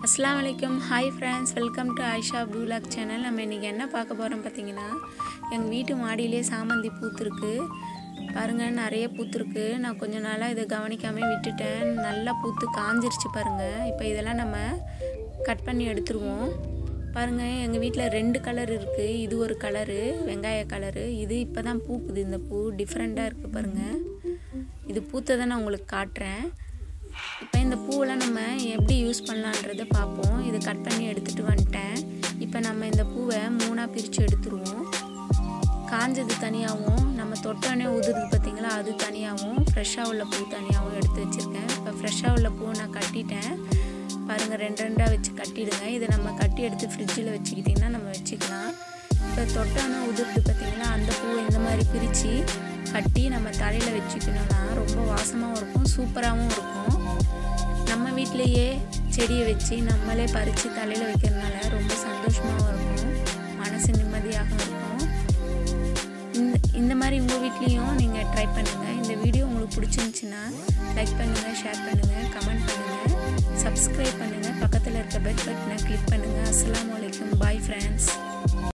அஸ்லாம் வலைக்கம் hi friends welcome to Ayesha vlog channel நம்ம இன்றைக்கி என்ன பார்க்க போகிறோம் பார்த்தீங்கன்னா எங்கள் வீட்டு மாடியிலே சாமந்தி பூத்துருக்கு பாருங்கள் நிறைய பூத்துருக்கு நான் கொஞ்ச நாளாக இதை கவனிக்காமல் விட்டுட்டேன் நல்லா பூத்து காஞ்சிருச்சு பாருங்கள் இப்போ இதெல்லாம் நம்ம கட் பண்ணி எடுத்துருவோம் பாருங்கள் எங்கள் வீட்டில் ரெண்டு கலர் இருக்குது இது ஒரு கலரு வெங்காய கலரு இது இப்போ தான் பூக்குது இந்த பூ டிஃப்ரெண்ட்டாக இருக்குது பாருங்கள் இது பூத்ததை நான் உங்களுக்கு காட்டுறேன் இப்போ இந்த பூவெல்லாம் நம்ம எப்படி யூஸ் பண்ணலான்றதை பார்ப்போம் இது கட் பண்ணி எடுத்துகிட்டு வந்துட்டேன் இப்போ நம்ம இந்த பூவை மூணாக பிரித்து எடுத்துருவோம் காஞ்சது தனியாகவும் நம்ம தொட்டோடனே உதிருது பார்த்திங்களா அது தனியாகவும் ஃப்ரெஷ்ஷாக உள்ள பூ தனியாகவும் எடுத்து வச்சுருக்கேன் இப்போ ஃப்ரெஷ்ஷாக உள்ள பூவை நான் கட்டிட்டேன் பாருங்கள் ரெண்டு ரெண்டாக வச்சு கட்டிடுங்க இதை நம்ம கட்டி எடுத்து ஃப்ரிட்ஜில் வச்சுக்கிட்டிங்கன்னா நம்ம வச்சுக்கலாம் இப்போ தொட்டோன்னே உதிருது பார்த்திங்களா அந்த பூவை இந்த மாதிரி பிரித்து கட்டி நம்ம தலையில் வச்சுக்கணும்னா ரொம்ப வாசமாகவும் இருக்கும் சூப்பராகவும் இருக்கும் நம்ம வீட்டிலையே செடியை வச்சு நம்மளே பறித்து தலையில் வைக்கிறதுனால ரொம்ப சந்தோஷமாகவும் இருக்கும் மனசு நிம்மதியாகவும் இருக்கும் இந்த இந்த மாதிரி உங்கள் வீட்லேயும் நீங்கள் ட்ரை பண்ணுங்கள் இந்த வீடியோ உங்களுக்கு பிடிச்சிருந்துச்சின்னா லைக் பண்ணுங்கள் ஷேர் பண்ணுங்கள் கமெண்ட் பண்ணுங்கள் சப்ஸ்கிரைப் பண்ணுங்கள் பக்கத்தில் இருக்க பெல் பட்டனை கிளிக் பண்ணுங்கள் அஸ்லாம் வலைக்கம் பாய் ஃப்ரெண்ட்ஸ்